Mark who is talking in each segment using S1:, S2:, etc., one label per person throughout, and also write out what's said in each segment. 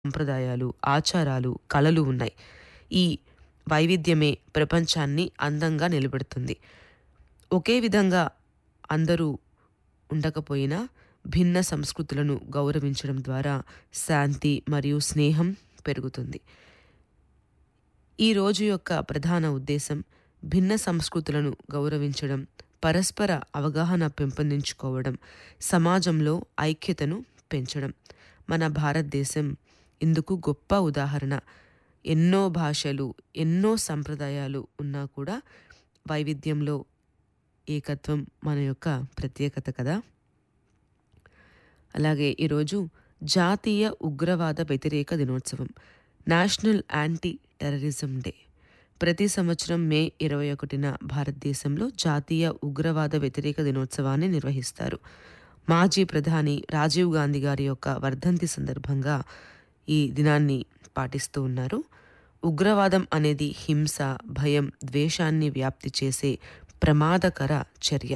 S1: సంప్రదాయాలు, ఆచారాలు, కళలు ఉన్నాయి. ఈ వైవిధ్యమే ప్రపంచాన్ని అందంగా నిలబెడుతుంది. ఒకే విధంగా అందరూ ఉండకపోయినా భిన్న సంస్కృతులను గౌరవించడం ద్వారా శాంతి మరియు స్నేహం పెరుగుతుంది. ఈ రోజు యొక్క ప్రధాన ఉద్దేశం భిన్న సంస్కృతులను గౌరవించడం, పరస్పర అవగాహన పెంపొందించుకోవడం, సమాజంలో ఐక్యతను పెంచడం. మన భారతదేశం ఇందుకు గొప్ప ఉదాహరణ. ఎన్నో భాషలు, ఎన్నో సంప్రదాయాలు ఉన్నా కూడా వైవిధ్యంలో ఏకత్వం మన యొక్క ప్రత్యేకత కదా! అలాగే ఈరోజు జాతీయ ఉగ్రవాద వ్యతిరేక దినోత్సవం. National anti terrorism day. ప్రతి సంవత్సరం మే 21న భారతదేశంలో జాతీయ ఉగ్రవాద వ్యతిరేక దినోత్సవాన్ని నిర్వహిస్తారు. మాజీ ప్రధాని రాజీవ్ గాంధీ గారి యొక్క వర్ధంతి సందర్భంగా ఈ దినాన్ని పాటిస్తూ ఉన్నారు. ఉగ్రవాదం అనేది హింస, భయం, ద్వేషాన్ని వ్యాప్తి చేసే ప్రమాదకర చర్య.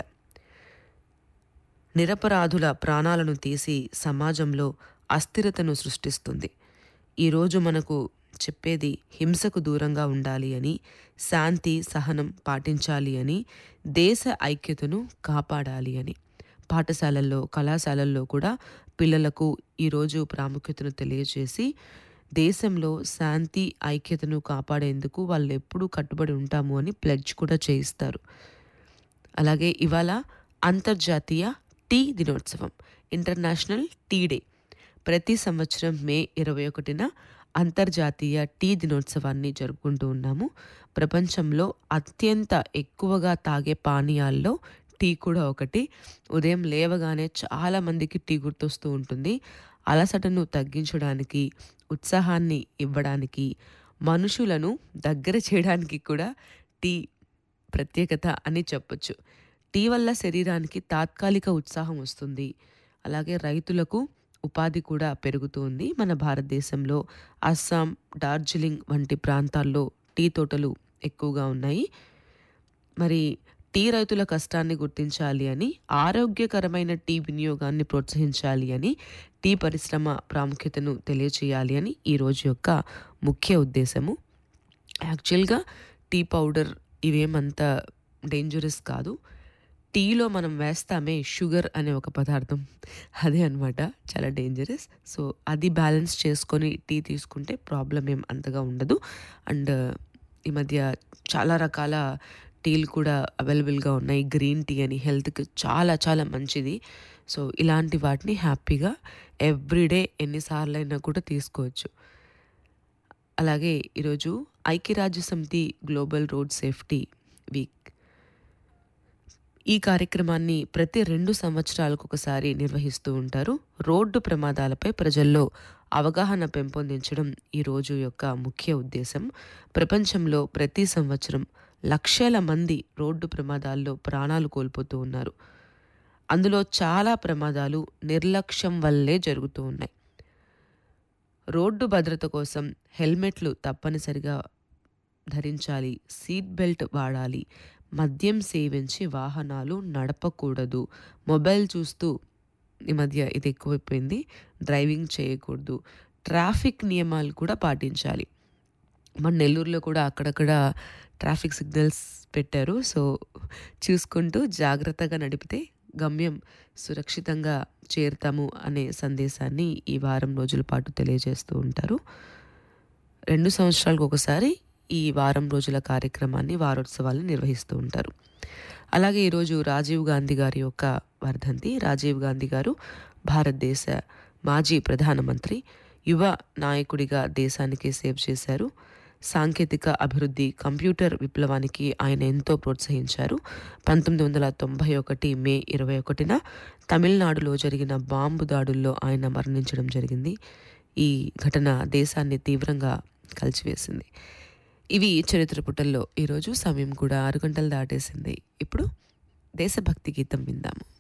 S1: నిరపరాధుల ప్రాణాలను తీసి సమాజంలో అస్థిరతను సృష్టిస్తుంది. ఈరోజు మనకు చెప్పేది హింసకు దూరంగా ఉండాలి అని, శాంతి, సహనం పాటించాలి అని, దేశ ఐక్యతను కాపాడాలి అని. పాఠశాలల్లో, కళాశాలల్లో కూడా పిల్లలకు ఈరోజు ప్రాముఖ్యతను తెలియజేసి దేశంలో శాంతి, ఐక్యతను కాపాడేందుకు వాళ్ళెప్పుడూ కట్టుబడి ఉంటాము అని ప్లెడ్జ్ కూడా చేయిస్తారు. అలాగే ఇవాళ అంతర్జాతీయ టీ దినోత్సవం. International tea day. ప్రతి సంవత్సరం మే 21న అంతర్జాతీయ టీ దినోత్సవాన్ని జరుపుకుంటూ ఉన్నాము. ప్రపంచంలో అత్యంత ఎక్కువగా తాగే పానీయాల్లో టీ కూడా ఒకటి. ఉదయం లేవగానే చాలా మందికి టీ గుర్తొస్తూ ఉంటుంది. అలసటను తగ్గించడానికి, ఉత్సాహాన్ని ఇవ్వడానికి, మనుషులను దగ్గర చేయడానికి కూడా టీ ప్రత్యేకత అని చెప్పొచ్చు. టీ వల్ల శరీరానికి తాత్కాలిక ఉత్సాహం వస్తుంది. అలాగే రైతులకు ఉపాధి కూడా పెరుగుతుంది. మన భారతదేశంలో అస్సాం, డార్జిలింగ్ వంటి ప్రాంతాల్లో టీ తోటలు ఎక్కువగా ఉన్నాయి. మరి టీ రైతుల కష్టాన్ని గుర్తించాలి అని, ఆరోగ్యకరమైన టీ వినియోగాన్ని ప్రోత్సహించాలి అని, టీ పరిశ్రమ ప్రాముఖ్యతను తెలియచేయాలి అని ఈ రోజు యొక్క ముఖ్య ఉద్దేశము. యాక్చువల్‌గా టీ పౌడర్ ఇవేమంత డేంజరస్ కాదు. టీలో మనం వేస్తామే షుగర్ అనే ఒక పదార్థం అదే అన్నమాట చాలా డేంజరస్. సో, అది బ్యాలెన్స్ చేసుకొని టీ తీసుకుంటే ప్రాబ్లమ్ ఏం అంతగా ఉండదు. అండ్ ఈ మధ్య చాలా రకాల టీలు కూడా అవైలబుల్‌గా ఉన్నాయి. గ్రీన్ టీ అని హెల్త్‌కి చాలా చాలా మంచిది. సో, ఇలాంటి వాటిని హ్యాపీగా ఎవ్రీడే ఎన్ని సార్లైనా కూడా తీసుకోవచ్చు. అలాగే ఈరోజు ఐక్యరాజ్య సమితి గ్లోబల్ రోడ్ సేఫ్టీ వీక్. ఈ కార్యక్రమాన్ని ప్రతి 2 సంవత్సరాలకొకసారి నిర్వహిస్తూ ఉంటారు. రోడ్డు ప్రమాదాలపై ప్రజల్లో అవగాహన పెంపొందించడం ఈ రోజు యొక్క ముఖ్య ఉద్దేశం. ప్రపంచంలో ప్రతి సంవత్సరం లక్షల మంది రోడ్డు ప్రమాదాల్లో ప్రాణాలు కోల్పోతూ ఉన్నారు. అందులో చాలా ప్రమాదాలు నిర్లక్ష్యం వల్లే జరుగుతూ ఉన్నాయి. రోడ్డు భద్రత కోసం హెల్మెట్లు తప్పనిసరిగా ధరించాలి. సీట్ బెల్ట్ వాడాలి. మద్యం సేవించి వాహనాలు నడపకూడదు. మొబైల్ చూస్తూ ఈ మధ్య ఇది ఎక్కువైపోయింది. డ్రైవింగ్ చేయకూడదు. ట్రాఫిక్ నియమాలు కూడా పాటించాలి. మన నెల్లూరులో కూడా అక్కడక్కడ ట్రాఫిక్ సిగ్నల్స్ పెట్టారు. సో, చూసుకుంటూ జాగ్రత్తగా నడిపితే గమ్యం సురక్షితంగా చేరుతాము అనే సందేశాన్ని ఈ వారం రోజుల పాటు తెలియజేస్తూ ఉంటారు. 2 సంవత్సరాలకొకసారి ఈ వారం రోజుల కార్యక్రమాన్ని, వారోత్సవాల్ని నిర్వహిస్తూ ఉంటారు. అలాగే ఈరోజు రాజీవ్ గాంధీ గారి యొక్క వర్ధంతి. రాజీవ్ గాంధీ గారు భారతదేశ మాజీ ప్రధానమంత్రి. యువ నాయకుడిగా దేశానికి సేవ చేశారు. సాంకేతిక అభివృద్ధి, కంప్యూటర్ విప్లవానికి ఆయన ఎంతో ప్రోత్సహించారు. 1991 మే 21న తమిళనాడులో జరిగిన బాంబు దాడుల్లో ఆయన మరణించడం జరిగింది. ఈ ఘటన దేశాన్ని తీవ్రంగా కలిచివేసింది. ఇవి చరిత్ర పుటల్లో ఈరోజు సమయం కూడా 6 గంటలు దాటేసింది. ఇప్పుడు దేశభక్తి గీతం విందాము.